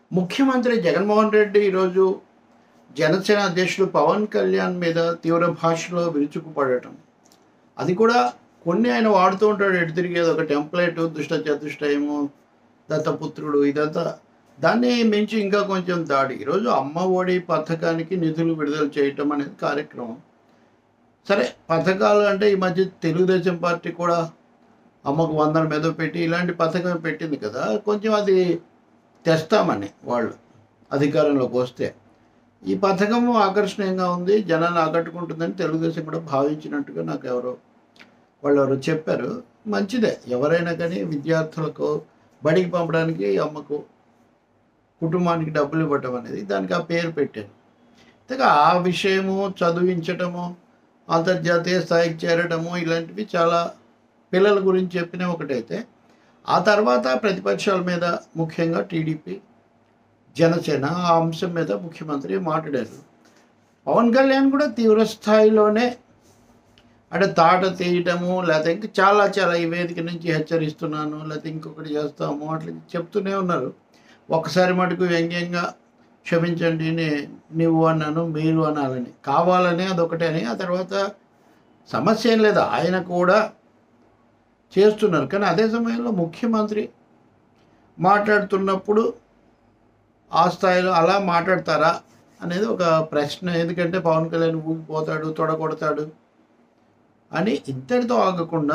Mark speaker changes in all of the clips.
Speaker 1: ముఖ్యమంత్రి జగన్మోహన్ రెడ్డి ఈరోజు జనసేన అధ్యక్షుడు పవన్ కళ్యాణ్ మీద తీవ్ర భాషలో విరుచుకుపడటం అది కూడా కొన్ని ఆయన వాడుతూ ఉంటాడు ఎటు తిరిగేది ఒక టెంప్లెట్ దుష్ట చతుష్టయము దత్తపుత్రుడు ఇదంతా దాన్ని మించి ఇంకా కొంచెం దాడి ఈరోజు అమ్మ ఒడి పథకానికి నిధులు విడుదల చేయటం అనేది కార్యక్రమం సరే పథకాలు అంటే ఈ మధ్య తెలుగుదేశం పార్టీ కూడా అమ్మకు వందల మీద పెట్టి ఇలాంటి పథకం పెట్టింది కదా కొంచెం అది తెస్తామని వాళ్ళు అధికారంలోకి వస్తే ఈ పథకము ఆకర్షణీయంగా ఉంది జనాన్ని ఆకట్టుకుంటుందని తెలుగుదేశం కూడా భావించినట్టుగా నాకు ఎవరో వాళ్ళు ఎవరో చెప్పారు మంచిదే ఎవరైనా కానీ విద్యార్థులకు బడికి పంపడానికి అమ్మకు కుటుంబానికి డబ్బులు ఇవ్వటం అనేది దానికి ఆ పేరు పెట్టారు అయితే ఆ విషయము చదివించటము అంతర్జాతీయ స్థాయికి చేరడము ఇలాంటివి చాలా పిల్లల గురించి చెప్పిన ఒకటైతే ఆ తర్వాత ప్రతిపక్షాల మీద ముఖ్యంగా టీడీపీ జనసేన ఆ అంశం మీద ముఖ్యమంత్రి మాట్లాడారు పవన్ కళ్యాణ్ కూడా తీవ్ర స్థాయిలోనే అంటే తాట తీయటము లేకపోతే ఇంకా చాలా చాలా ఈ వేదిక నుంచి హెచ్చరిస్తున్నాను లేకపోతే ఇంకొకటి చేస్తాము అట్లా చెప్తూనే ఉన్నారు ఒకసారి మటుకు వ్యంగ్యంగా క్షమించండి నే- నువ్వు అన్నాను మీరు అనాలని కావాలని అదొకటే అని ఆ తర్వాత సమస్య ఏం లేదు ఆయన కూడా చేస్తున్నారు కానీ అదే సమయంలో ముఖ్యమంత్రి మాట్లాడుతున్నప్పుడు ఆ స్థాయిలో అలా మాట్లాడతారా అనేది ఒక ప్రశ్న ఎందుకంటే పవన్ కళ్యాణ్ ఊగిపోతాడు తొడగొడతాడు అని ఇంతటితో ఆగకుండా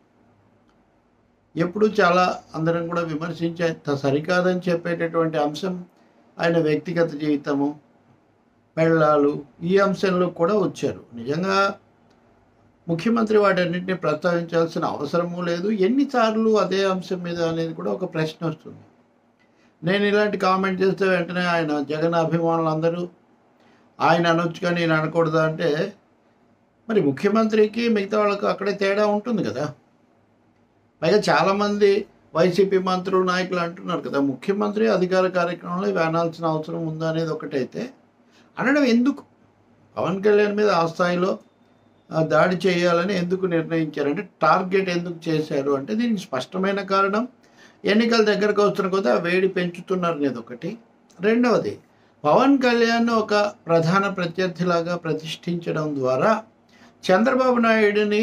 Speaker 1: ఎప్పుడు చాలా అందరం కూడా విమర్శించే త- సరికాదని చెప్పేటటువంటి అంశం ఆయన వ్యక్తిగత జీవితము పెళ్ళాలు ఈ అంశంలో కూడా వచ్చారు నిజంగా ముఖ్యమంత్రి వాటన్నింటినీ ప్రస్తావించాల్సిన అవసరము లేదు ఎన్నిసార్లు అదే అంశం మీద అనేది కూడా ఒక ప్రశ్న వస్తుంది నేను ఇలాంటి కామెంట్ చేస్తే వెంటనే ఆయన జగన్ అభిమానులు అందరూ ఆయన అనొచ్చు కానీ నేను అనకూడదా అంటే మరి ముఖ్యమంత్రికి మిగతా వాళ్ళకు అక్కడే తేడా ఉంటుంది కదా పైగా చాలామంది వైసీపీ మంత్రులు నాయకులు అంటున్నారు కదా ముఖ్యమంత్రి అధికార కార్యక్రమంలో ఇవి అనాల్సిన అవసరం ఉందా అనేది ఒకటైతే అనడం ఎందుకు పవన్ కళ్యాణ్ మీద ఆ స్థాయిలో ఆ, దాడి చేయాలని ఎందుకు నిర్ణయించారంటే టార్గెట్ ఎందుకు చేశారు అంటే దీనికి స్పష్టమైన కారణం ఎన్నికల దగ్గరకు వస్తున్న కొద్దీ ఆ వేడి పెంచుతున్నారు అనేది ఒకటి రెండవది పవన్ కళ్యాణ్ ఒక ప్రధాన ప్రత్యర్థిలాగా ప్రతిష్ఠించడం ద్వారా చంద్రబాబు నాయుడిని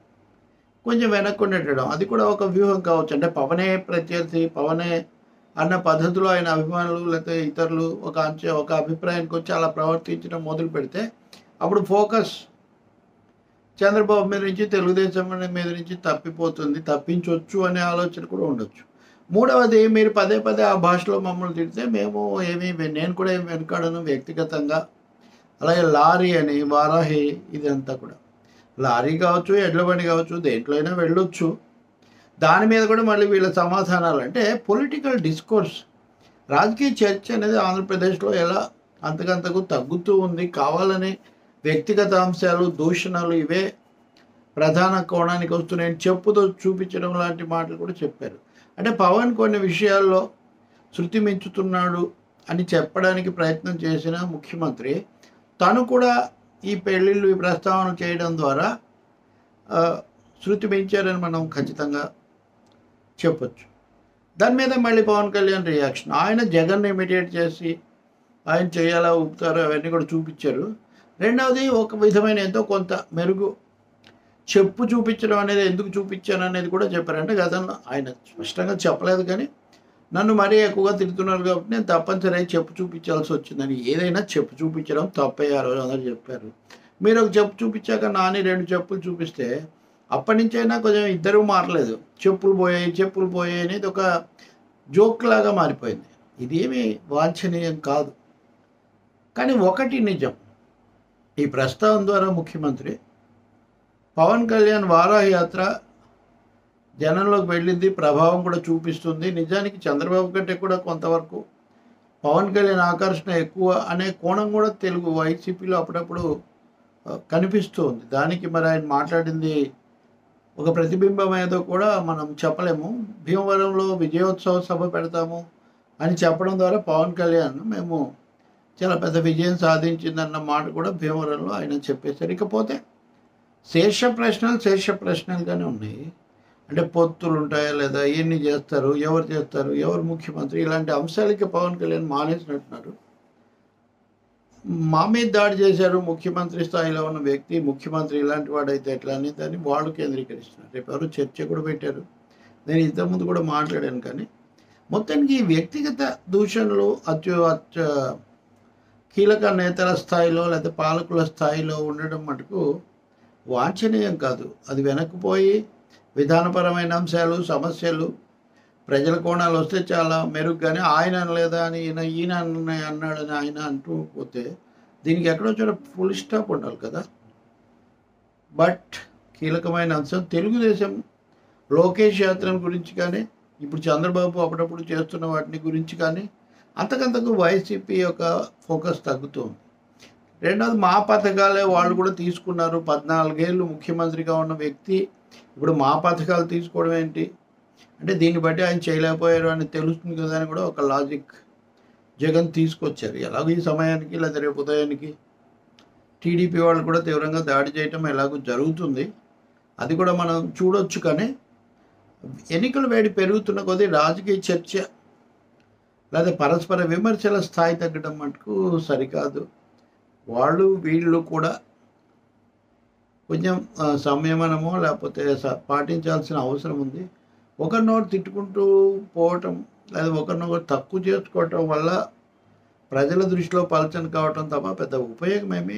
Speaker 1: కొంచెం వెనక్కు నెట్టడం అది కూడా ఒక వ్యూహం కావచ్చు అంటే పవనే ప్రత్యర్థి పవనే అన్న పద్ధతిలో ఆయన అభిమానులు లేకపోతే ఇతరులు ఒక అంచె ఒక అభిప్రాయానికి వచ్చి అలా ప్రవర్తించడం మొదలు పెడితే అప్పుడు ఫోకస్ చంద్రబాబు మీద నుంచి తెలుగుదేశం మీద నుంచి తప్పిపోతుంది తప్పించవచ్చు అనే ఆలోచన కూడా ఉండొచ్చు మూడవది మీరు పదే పదే ఆ భాషలో మమ్మల్ని తిడితే మేము ఏమీ నేను కూడా ఏమి వెనకాడను వ్యక్తిగతంగా అలాగే లారీ అని వారాహి ఇదంతా కూడా లారీ కావచ్చు ఎడ్ల బండి కావచ్చు దేంట్లో అయినా వెళ్ళొచ్చు దాని మీద కూడా మళ్ళీ వీళ్ళ సమాధానాలు అంటే పొలిటికల్ డిస్కోర్స్ రాజకీయ చర్చ అనేది ఆంధ్రప్రదేశ్లో ఎలా అంతకంతకు తగ్గుతూ ఉంది కావాలని వ్యక్తిగత అంశాలు దూషణలు ఇవే ప్రధాన కోణానికి వస్తున్నాయని చెప్పుతో చూపించడం లాంటి మాటలు కూడా చెప్పారు అంటే పవన్ కొన్ని విషయాల్లో శృతి మించుతున్నాడు అని చెప్పడానికి ప్రయత్నం చేసిన ముఖ్యమంత్రి తను కూడా ఈ పెళ్ళిళ్ళు ఈ ప్రస్తావన చేయడం ద్వారా ఆ, శృతి మించారని మనం ఖచ్చితంగా చెప్పొచ్చు దాని మీద మళ్ళీ పవన్ కళ్యాణ్ రియాక్షన్ ఆయన జగన్ ఇమిడియేట్ చేసి ఆయన చేయాలా ఊపుతారు అవన్నీ కూడా చూపించారు రెండవది ఒక విధమైన ఎంతో కొంత మెరుగు చెప్పు చూపించడం అనేది ఎందుకు చూపించాను అనేది కూడా చెప్పారు అంటే గతంలో ఆయన స్పష్టంగా చెప్పలేదు కానీ నన్ను మరీ ఎక్కువగా తిడుతున్నారు కాబట్టి నేను తప్పనిసరి చెప్పు చూపించాల్సి వచ్చిందని ఏదైనా చెప్పు చూపించడం తప్పే ఆ రోజు అందరూ చెప్పారు మీరు ఒక చెప్పు చూపించాక నాని రెండు చెప్పులు చూపిస్తే అప్పటి నుంచైనా కొంచెం ఇద్దరూ మారలేదు చెప్పులు పోయాయి చెప్పులు పోయాయి అనేది ఒక జోక్ లాగా మారిపోయింది ఇదేమి వాంఛనీయం కాదు కానీ ఒకటి నిజం ఈ ప్రస్తావన ద్వారా ముఖ్యమంత్రి పవన్ కళ్యాణ్ వారాహి యాత్ర జనంలోకి వెళ్ళింది ప్రభావం కూడా చూపిస్తుంది నిజానికి చంద్రబాబు కంటే కూడా కొంతవరకు పవన్ కళ్యాణ్ ఆకర్షణ ఎక్కువ అనే కోణం కూడా తెలుగు వైసీపీలో అప్పుడప్పుడు ఆ, కనిపిస్తూ ఉంది దానికి మరి ఆయన మాట్లాడింది ఒక ప్రతిబింబం ఏదో కూడా మనం చెప్పలేము భీమవరంలో విజయోత్సవ సభ పెడతాము అని చెప్పడం ద్వారా పవన్ కళ్యాణ్ మేము చాలా పెద్ద విజయం సాధించిందన్న మాట కూడా భీమవరంలో ఆయన చెప్పేశారు ఇకపోతే శేష ప్రశ్నలు శేష ప్రశ్నలుగానే ఉన్నాయి అంటే పొత్తులు ఉంటాయా లేదా ఎన్ని చేస్తారు ఎవరు చేస్తారు ఎవరు ముఖ్యమంత్రి ఇలాంటి అంశాలకి పవన్ కళ్యాణ్ మానేసినట్టున్నారు మా మీద దాడి చేశారు ముఖ్యమంత్రి స్థాయిలో ఉన్న వ్యక్తి ముఖ్యమంత్రి ఇలాంటి వాడైతే ఎట్లా అని దాన్ని వాళ్ళు కేంద్రీకరిస్తున్నారు రేపు ఎవరు చర్చ కూడా పెట్టారు నేను ఇంతకుముందు కూడా మాట్లాడాను కానీ మొత్తానికి ఈ వ్యక్తిగత దూషణలు అత్యు అత్య కీలక నేతల స్థాయిలో లేదా పాలకుల స్థాయిలో ఉండడం మటుకు వాంఛనీయం కాదు అది వెనక్కిపోయి విధానపరమైన అంశాలు సమస్యలు ప్రజల కోణాలు వస్తే చాలా మెరుగ్గానే ఆయన అనలేదా అని ఈయన ఈయన అన్న- అన్నాడని ఆయన అంటూ పోతే దీనికి ఎక్కడో చోట ఫుల్ స్టాప్ ఉండాలి కదా బట్ కీలకమైన అంశం తెలుగుదేశం లోకేష్ యాత్ర గురించి కానీ ఇప్పుడు చంద్రబాబు అప్పుడప్పుడు చేస్తున్న వాటిని గురించి కానీ అంతకంతకు వైసీపీ యొక్క ఫోకస్ తగ్గుతుంది రెండవది మా పథకాలే వాళ్ళు కూడా తీసుకున్నారు పద్నాలుగేళ్ళు ముఖ్యమంత్రిగా ఉన్న వ్యక్తి ఇప్పుడు మా పథకాలు తీసుకోవడం ఏంటి అంటే దీన్ని బట్టి ఆయన చేయలేకపోయారు అని తెలుస్తుంది కదా అని కూడా ఒక లాజిక్ జగన్ తీసుకొచ్చారు ఎలాగో ఈ సమయానికి లేదా రేపు ఉదయానికి టీడీపీ వాళ్ళు కూడా తీవ్రంగా దాడి చేయటం ఎలాగో జరుగుతుంది అది కూడా మనం చూడొచ్చు కానీ ఎన్నికల వేడి పెరుగుతున్న కొద్దీ రాజకీయ చర్చ లేదా పరస్పర విమర్శల స్థాయి తగ్గడం మటుకు సరికాదు వాళ్ళు వీళ్ళు కూడా కొంచెం ఆ, సంయమనమో లేకపోతే స- పాటించాల్సిన అవసరం ఉంది ఒకరినొకరు తిట్టుకుంటూ పోవటం లేదా ఒకరినొకరు తక్కువ చేసుకోవటం వల్ల ప్రజల దృష్టిలో పలచన కావటం తప్ప పెద్ద ఉపయోగమేమీ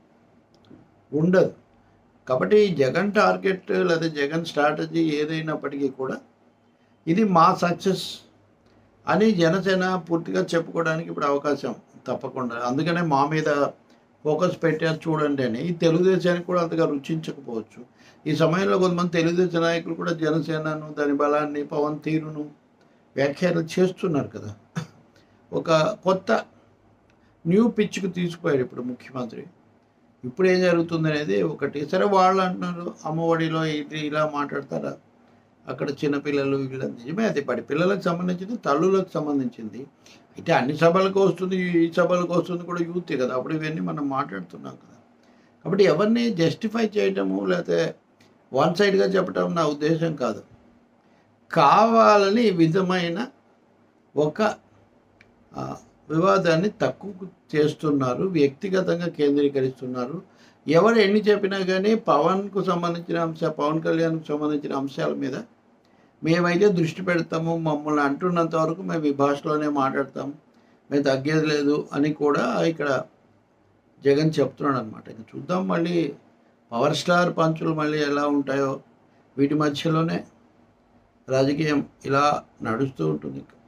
Speaker 1: ఉండదు కాబట్టి జగన్ టార్గెట్ లేదా జగన్ స్ట్రాటజీ ఏదైనప్పటికీ కూడా ఇది మా సక్సెస్ అని జనసేన పూర్తిగా చెప్పుకోవడానికి ఇప్పుడు అవకాశం తప్పకుండా అందుకనే మా మీద ఫోకస్ పెట్టారు చూడండి అని ఈ తెలుగుదేశానికి కూడా అంతగా రుచించకపోవచ్చు ఈ సమయంలో కొంతమంది తెలుగుదేశం నాయకులు కూడా జనసేనను దాని బలాన్ని పవన్ తీరును వ్యాఖ్యానాలు చేస్తున్నారు కదా ఒక కొత్త న్యూ పిచ్కు తీసుకుపోయాడు ఇప్పుడు ముఖ్యమంత్రి ఇప్పుడు ఏం జరుగుతుంది అనేది ఒకటి సరే వాళ్ళు అంటున్నారు అమ్మఒడిలో ఇది ఇలా మాట్లాడతారా అక్కడ చిన్నపిల్లలు వీళ్ళ నిజమే అది పడి పిల్లలకు సంబంధించింది తల్లులకు సంబంధించింది అయితే అన్ని సభలకు వస్తుంది ఈ సభలకు వస్తుంది కూడా యూత్ కదా అప్పుడు ఇవన్నీ మనం మాట్లాడుతున్నాం కదా కాబట్టి ఎవరిని జస్టిఫై చేయటము లేకపోతే వన్ సైడ్గా చెప్పటం నా ఉద్దేశం కాదు కావాలని ఈ విధమైన ఒక ఆ, వివాదాన్ని తక్కువ చేస్తున్నారు వ్యక్తిగతంగా కేంద్రీకరిస్తున్నారు ఎవరు ఎన్ని చెప్పినా కానీ పవన్కు సంబంధించిన అంశ పవన్ కళ్యాణ్కు సంబంధించిన అంశాల మీద మేమైతే దృష్టి పెడతాము మమ్మల్ని అంటున్నంత వరకు మేము ఈ భాషలోనే మాట్లాడతాం మేము తగ్గేది లేదు అని కూడా ఇక్కడ జగన్ చెప్తున్నాడు అనమాట ఇంక చూద్దాం మళ్ళీ పవర్ స్టార్ పంచులు మళ్ళీ ఎలా ఉంటాయో వీటి మధ్యలోనే రాజకీయం ఇలా నడుస్తూ ఉంటుంది